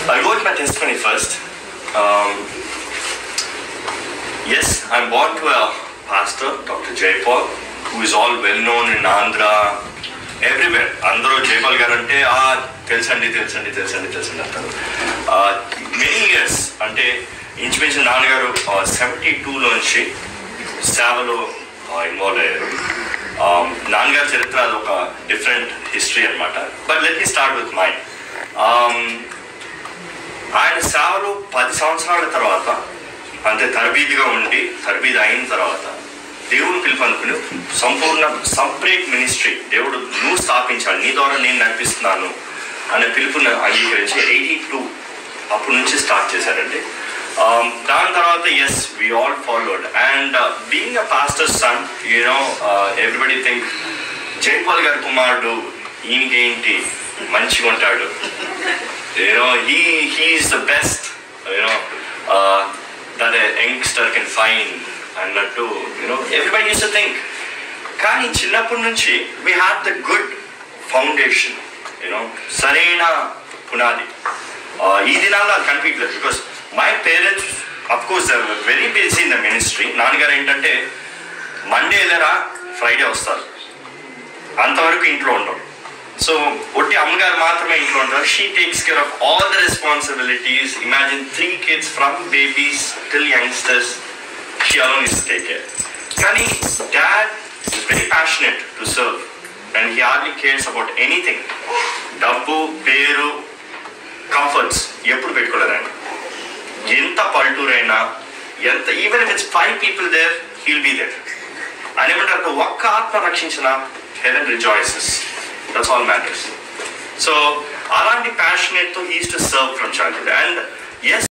I'll go with my testimony first. Um, yes, I'm born to a pastor, Dr. Jaypal, who is all well known in Andhra, everywhere. అందరూ జైపాల్ గారు అంటే ఆ తెలుసండి తెలుసండి తెలుసండి తెలుసండి అంటారు మెనీ ఇయర్స్ అంటే ఇంచుమించు నాన్నగారు సెవెంటీ టూలోంచి సేవలో ఇన్వాల్వ్ అయ్యారు Um, నాన్నగారి చరిత్ర అది ఒక డిఫరెంట్ హిస్టరీ అనమాట but let me start with my ఆయన సేవలు పది సంవత్సరాల తర్వాత అంటే తరబీదిగా ఉండి తరబీది అయిన తర్వాత దేవుడు పిలుపనుకుని సంపూర్ణ సపరేట్ మినిస్ట్రీ దేవుడు నువ్వు స్థాపించాలి నీ ద్వారా నేను నడిపిస్తున్నాను అనే పిలుపుని అంగీకరించి ఎయిటీ టూ అప్పటి నుంచి స్టార్ట్ చేశారండి Um, దాని తర్వాత as we all followed and being a pastor son you know everybody think Jaipal గారి కుమారుడు ఈయనకేంటి మంచిగా ఉంటాడు you know he he is the best you know that youngster can fine అన్నట్టు you know everybody used to think కానీ చిన్నప్పటి నుంచి we have the good foundation you know సరైన పునాది Uh, ఈ దినాల్లో అది కనిపించలేదు because my parents of course very busy in the ministry నాన్నగారు ఏంటంటే మండే వెళ్ళరా ఫ్రైడే వస్తారు అంతవరకు ఇంట్లో ఉండరు సో ఒట్టి అమ్మగారు మాత్రమే ఇంట్లో ఉంటారు she takes care of all the responsibilities imagine three kids from babies till youngsters she alone is take care కానీ dad is very passionate to serve and he hardly cares about anything డబ్బు పేరు comforts ఎప్పుడు పెట్టుకోలేదండి ఎంత పల్లెటూరైనా ఎంత even if it's five people there he'll be there అని ఏమంటారు ఒక్క ఆత్మ రక్షించిన heaven rejoices that's all matters so అలాంటి ప్యాషనెట్ తో he's to serve from childhood and yes